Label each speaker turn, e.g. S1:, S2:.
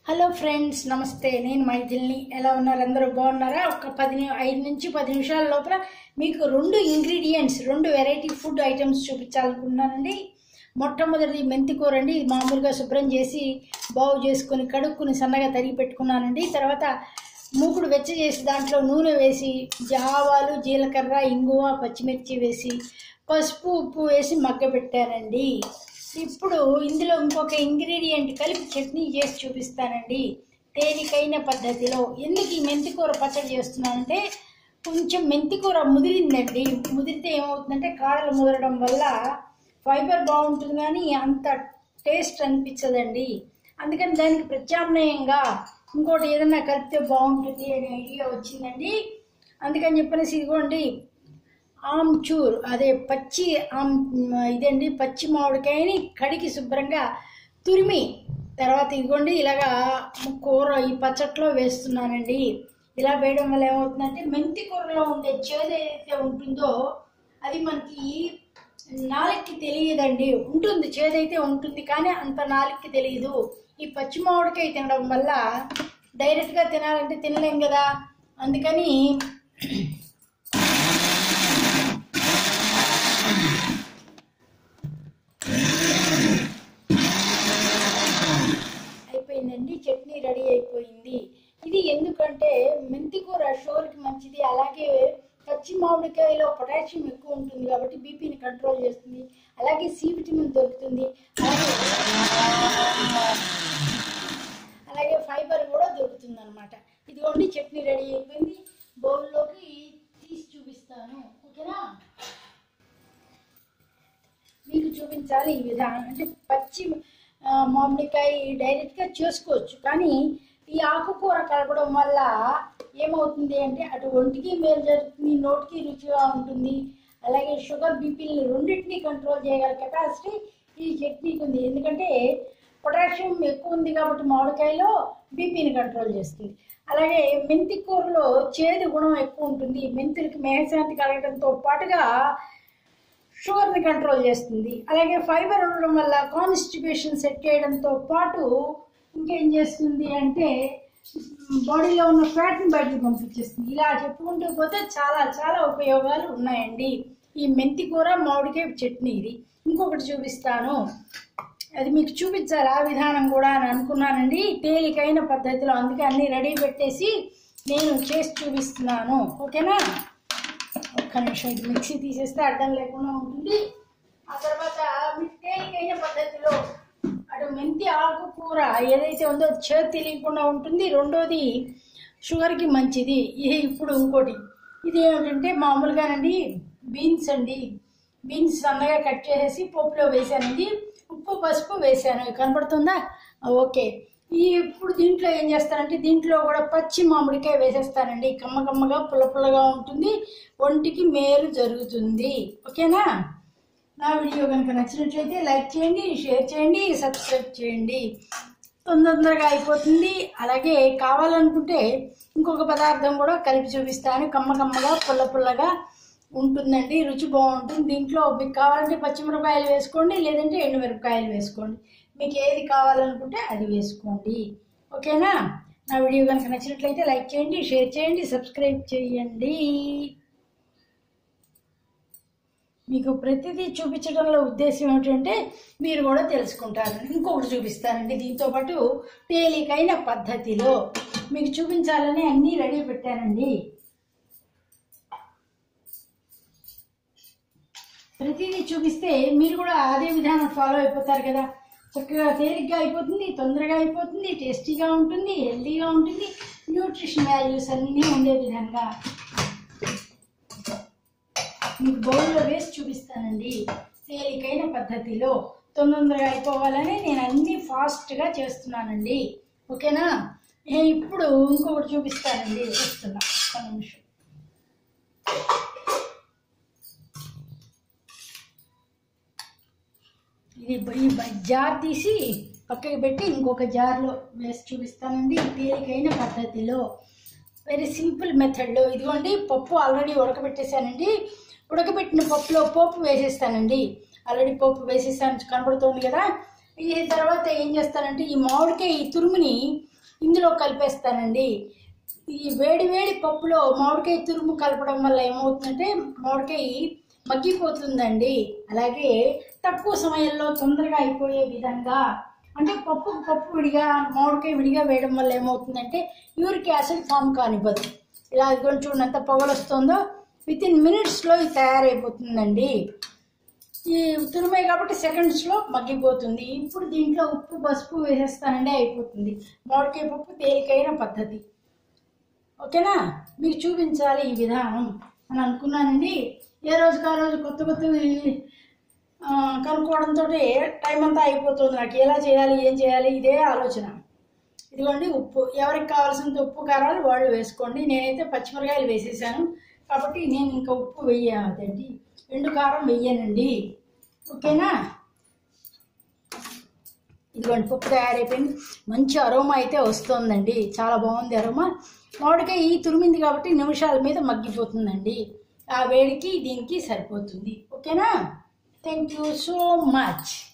S1: hello friends నమస్తే నేను మైథిల్ని ఎలా ఉన్నారు అందరూ బాగున్నారా ఒక పది ని- ఐదు నుంచి పది నిమిషాల లోపల మీకు రెండు ఇంగ్రీడియంట్స్ రెండు వెరైటీ ఫుడ్ ఐటమ్స్ చూపించాలనుకున్నానండి మొట్టమొదటిది మెంతి కూర అండి ఇది మామూలుగా శుభ్రం చేసి బాగు చేసుకొని కడుక్కుని సన్నగా తరిగి పెట్టుకున్నానండి తర్వాత మూకుడు వెచ్చ చేసి దాంట్లో నూనె వేసి ఆవాలు జీలకర్ర ఇంగువ పచ్చిమిర్చి వేసి పసుపు ఉప్పు వేసి మగ్గబెట్టానండి ఇప్పుడు ఇందులో ఇంకొక ఇంగ్రీడియంట్ కలిపి చట్నీ చేసి చూపిస్తానండి తేలికైన పద్ధతిలో ఎందుకు ఈ మెంతికూర పచ్చడి చేస్తున్నానంటే కొంచెం మెంతికూర ముదిరిందండి ముదిరితే ఏమవుతుందంటే కాడలు ముదరడం వల్ల ఫైబర్ బాగుంటుంది కానీ అంత టేస్ట్ అనిపించదండి అందుకని దానికి ప్రత్యామ్నాయంగా ఇంకోటి ఏదైనా కలిపితే బాగుంటుంది అనే ఐడియా వచ్చిందండి అందుకని చెప్పనేసి ఇదిగోండి ఆమ్చూర్ అదే పచ్చి ఆమ్ ఇదండి పచ్చి మామిడికాయని కడిగి శుభ్రంగా తురిమి తర్వాత ఇదిగోండి ఇలాగా కూర ఈ పచ్చట్లో వేస్తున్నానండి ఇలా వేయడం వల్ల ఏమవుతుందంటే మెంతి కూరలో ఉండే చేదు ఏదైతే ఉంటుందో అది మనకి నాలుగుకి తెలియదండి ఉంటుంది చేదైతే ఉంటుంది కానీ అంత నాలుగుకి తెలియదు ఈ పచ్చి మామిడికాయ తినడం వల్ల డైరెక్ట్గా తినాలంటే తినలేం కదా అందుకని అయిపోయిందండి చట్నీ రెడీ అయిపోయింది ఇది ఎందుకంటే మెంతి కూర షుగర్కి మంచిది అలాగే పచ్చి మామిడికాయలో పొటాషియం ఎక్కువ ఉంటుంది కాబట్టి బీపీని కంట్రోల్ చేస్తుంది అలాగే సి విటమిన్ దొరుకుతుంది అలాగే అలాగే ఫైబర్ కూడా దొరుకుతుంది అనమాట ఇదిగోండి చట్నీ రెడీ అయిపోయింది బౌల్లోకి తీసి చూపిస్తాను ఓకేనా మీకు చూపించాలి ఈ విధానం అంటే పచ్చి ఆ, మామిడికాయ డైరెక్ట్గా చేసుకోవచ్చు కానీ ఈ ఆకుకూర కలపడం వల్ల ఏమవుతుంది అంటే అటు ఒంటికి మేలు జరుగుతుంది నోటికి రుచిగా ఉంటుంది అలాగే షుగర్ బీపీని రెండింటినీ కంట్రోల్ చేయగల కెపాసిటీ ఈ చట్నీకి ఉంది ఎందుకంటే పొటాషియం ఎక్కువ ఉంది కాబట్టి మామిడికాయలో బీపీని కంట్రోల్ చేస్తుంది అలాగే మెంతి కూరలో చేదు గుణం ఎక్కువ ఉంటుంది మెంతులకి మేహశాంతి కలగడంతో పాటుగా షుగర్ని కంట్రోల్ చేస్తుంది అలాగే ఫైబర్ ఉండడం వల్ల కాన్స్టిపేషన్ సెట్ చేయడంతో పాటు ఇంకేం చేస్తుంది అంటే బాడీలో ఉన్న ఫ్యాట్ని బయటకు పంపించేస్తుంది ఇలా చెప్పుకుంటూ పోతే చాలా చాలా ఉపయోగాలు ఉన్నాయండి ఈ మెంతి కూర మామిడికాయ చట్నీ ఇది ఇంకొకటి చూపిస్తాను అది మీకు చూపించాలి ఆ విధానం కూడా అని అనుకున్నానండి తేలికైన పద్ధతిలో అందుకే అన్నీ రెడీ పెట్టేసి నేను చేసి చూపిస్తున్నాను ఓకేనా ఒక్క నిమిషం ఇది మిక్సీ తీసేస్తే అడ్డం లేకుండా ఉంటుంది ఆ తర్వాత మీకు తేలికైన పద్ధతిలో అటు మెంతి ఆకుకూర ఏదైతే ఉందో అది చేతి తెలియకుండా ఉంటుంది రెండోది షుగర్కి మంచిది ఇది ఇప్పుడు ఇంకోటి ఇది ఏమిటంటే మామూలుగానండి బీన్స్ అండి బీన్స్ సన్నగా కట్ చేసేసి పోపులో వేసానండి ఉప్పు పసుపు వేసాను కనబడుతుందా ఆ, ఓకే ఈ ఇప్పుడు దీంట్లో ఏం చేస్తానంటే దీంట్లో కూడా పచ్చి మామిడికాయ వేసేస్తానండి కమ్మ కమ్మగా పుల్ల పుల్లగా ఉంటుంది ఒంటికి మేలు జరుగుతుంది ఓకేనా నా వీడియో కనుక నచ్చినట్లయితే లైక్ చేయండి షేర్ చేయండి సబ్స్క్రైబ్ చేయండి తొందర తొందరగా అయిపోతుంది అలాగే కావాలనుకుంటే ఇంకొక పదార్థం కూడా కలిపి చూపిస్తాను కమ్మ కమ్మగా పుల్ల పుల్లగా ఉంటుందండి రుచి బాగుంటుంది దీంట్లో మీకు కావాలంటే పచ్చిమిరపకాయలు వేసుకోండి లేదంటే ఎండుమిరపకాయలు వేసుకోండి మీకు ఏది కావాలనుకుంటే అది వేసుకోండి ఓకేనా నా వీడియో కనుక నచ్చినట్లయితే లైక్ చేయండి షేర్ చేయండి సబ్స్క్రైబ్ చేయండి మీకు ప్రతిదీ చూపించడంలో ఉద్దేశం ఏమిటంటే మీరు కూడా తెలుసుకుంటారు ఇంకొకటి చూపిస్తానండి దీంతో పాటు తేలికైన పద్ధతిలో మీకు చూపించాలని అన్నీ రెడీ పెట్టానండి ప్రతిదీ చూపిస్తే మీరు కూడా అదే విధానం ఫాలో అయిపోతారు కదా చక్కగా తేలిగ్గా అయిపోతుంది తొందరగా అయిపోతుంది టేస్టీగా ఉంటుంది హెల్తీగా ఉంటుంది న్యూట్రిషన్ వాల్యూస్ అన్నీ ఉండే విధంగా మీకు బౌల్లో వేసి చూపిస్తానండి తేలికైన పద్ధతిలో తొందరగా అయిపోవాలని నేను అన్నీ ఫాస్ట్గా చేస్తున్నానండి ఓకేనా నేను ఇప్పుడు ఇంకొకటి చూపిస్తానండి వస్తున్నా ఒక్క నిమిషం ఇది బ- ఈ బ- జార్ తీసి పక్కకి పెట్టి ఇంకొక జార్లో వేసి చూపిస్తానండి తేలికైన పద్ధతిలో వెరీ సింపుల్ మెథడ్లో ఇదిగోండి పప్పు ఆల్రెడీ ఉడకబెట్టేశానండి ఉడకబెట్టిన పప్పులో పోపు వేసేస్తానండి ఆల్రెడీ పోపు వేసేసాను కనబడుతోంది కదా ఈ తర్వాత ఏం చేస్తానంటే ఈ మామిడికాయ ఈ తురుముని ఇందులో కలిపేస్తానండి ఈ వేడి వేడి పప్పులో మామిడికాయ తురుము కలపడం వల్ల ఏమవుతుందంటే మామిడికాయ మగ్గిపోతుందండి అలాగే తక్కువ సమయంలో తొందరగా అయిపోయే విధంగా అంటే పప్పు పప్పు విడిగా మామిడికాయ విడిగా వేయడం వల్ల ఏమవుతుందంటే యూరిక్ యాసిడ్ ఫామ్ కానివ్వదు ఇలా కొంచెం ఎంత పొగలు వస్తుందో విత్ ఇన్ మినిట్స్లో ఇది తయారైపోతుందండి ఈ తురిమాయి కాబట్టి సెకండ్స్లో మగ్గిపోతుంది ఇప్పుడు దీంట్లో ఉప్పు పసుపు వేసేస్తానండి అయిపోతుంది మామిడికాయ పప్పు తేలికైన పద్ధతి ఓకేనా మీకు చూపించాలి ఈ విధానం అని అనుకున్నానండి ఏ రోజుకి ఆ రోజు కొత్త కొత్త కనుక్కోవడంతో టైం అంతా అయిపోతుంది నాకు ఎలా చేయాలి ఏం చేయాలి ఇదే ఆలోచన ఇదిగోండి ఉప్పు ఎవరికి కావాల్సినంత ఉప్పు కారాలు వాళ్ళు వేసుకోండి నేనైతే పచ్చిమిరకాయలు వేసేసాను కాబట్టి నేను ఇంకా ఉప్పు వెయ్యాలండి ఎండు కారం వెయ్యనండి ఓకేనా ఇదిగోండి పప్పు తయారైపోయింది మంచి అరోమా అయితే వస్తుందండి చాలా బాగుంది అరోమా మామిడికాయ ఈ తురిమింది కాబట్టి నిమిషాల మీద మగ్గిపోతుందండి ఆ వేడికి దీనికి సరిపోతుంది ఓకేనా థ్యాంక్ యూ సో మచ్